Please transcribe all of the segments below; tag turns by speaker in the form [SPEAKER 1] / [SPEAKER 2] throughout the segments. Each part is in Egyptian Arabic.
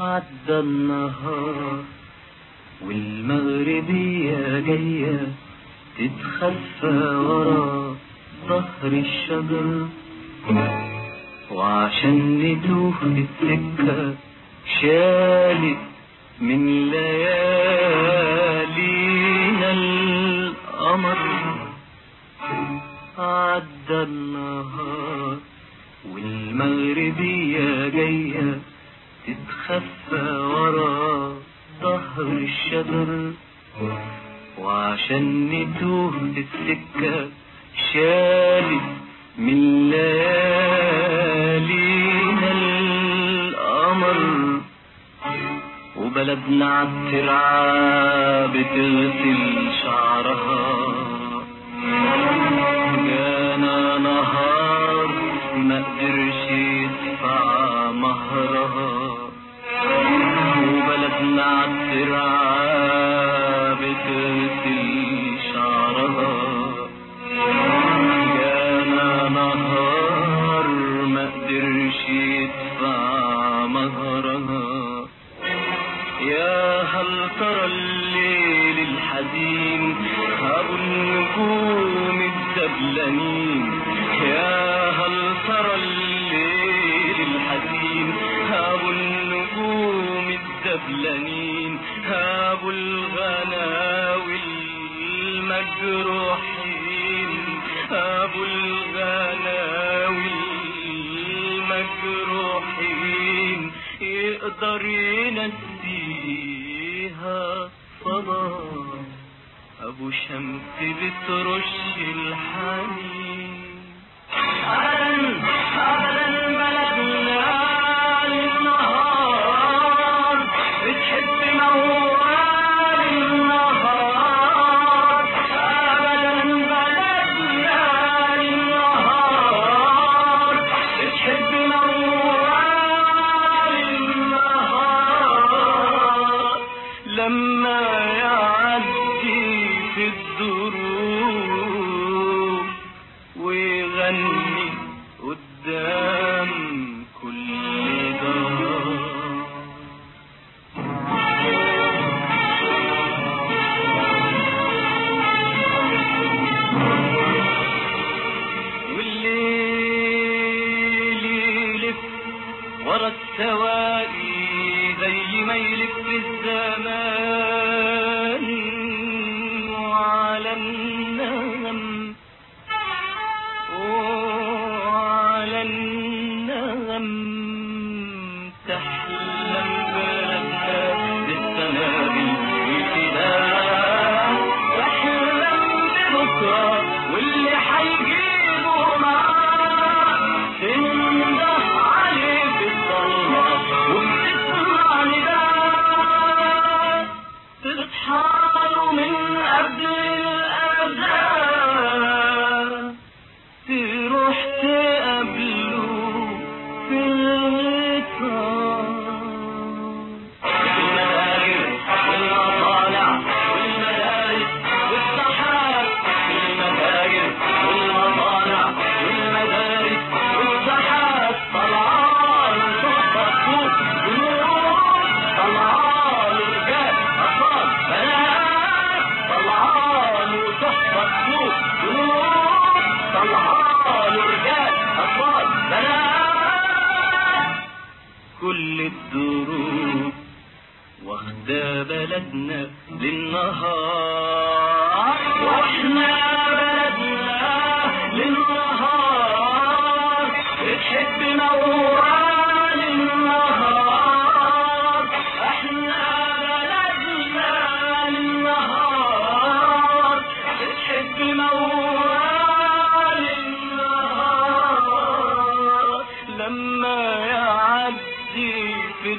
[SPEAKER 1] عدى النهار والمغربية جاية تتخفى ورا ظهر الشجر وعشان نتوه في السكة شالت من ليالينا القمر عدى النهار والمغربية جاية تتخفى ورا ظهر الشجر وعشان نتوه في السكة شالت من ليالينا القمر وبلدنا عالترعة بتغسل شعرها جانا نهار ما قدرش يدفع مهرها وبلدنا عالترعة بتغسل شعرها جانا نهار ما قدرش يدفع مهرها يا هل ترى الليل الحزين أبو النجوم الدبلانين يا هل ترى الليل الحزين أبو النجوم الدبلانين أبو الغناوي المجروحين أبو الغناوي المجروحين يقدر ينسيها صلاة أبو شمس بترش الحنين أبدا أبدا بلدنا النهار بتحب موال النهار أبدا بلدنا النهار بتحب موال النهار لما يعدي في الدروب ويغني قدام كل دار والليل يلف ورا السواقي زي ما يلف الزمان وعلى النغم وعلى النغم تحلم بلدنا بالسنابل والفداء تحلم ببكرة واللي حيجيبه معاه تنده عليه في الضلمة وبتسمع نداء تتحاروا من قبل الأذان تروح تقابله في الغيطان المدارس والمطالع والمدارس والصحاب المدارس والمطالع والمدارس والصحاب طلعان صفوف جنود طلعان رجال أطفال بنات طلعان صفوف جنود طلعان رجال أطفال بنات كل الدروب واخدة بلدنا للنهار واحنا بلدنا للنهار بتحب موال النهار احنا بلدنا للنهار بتحب موال النهار لما يعدي في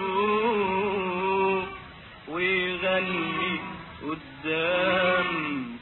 [SPEAKER 1] الدروب ويغني قدام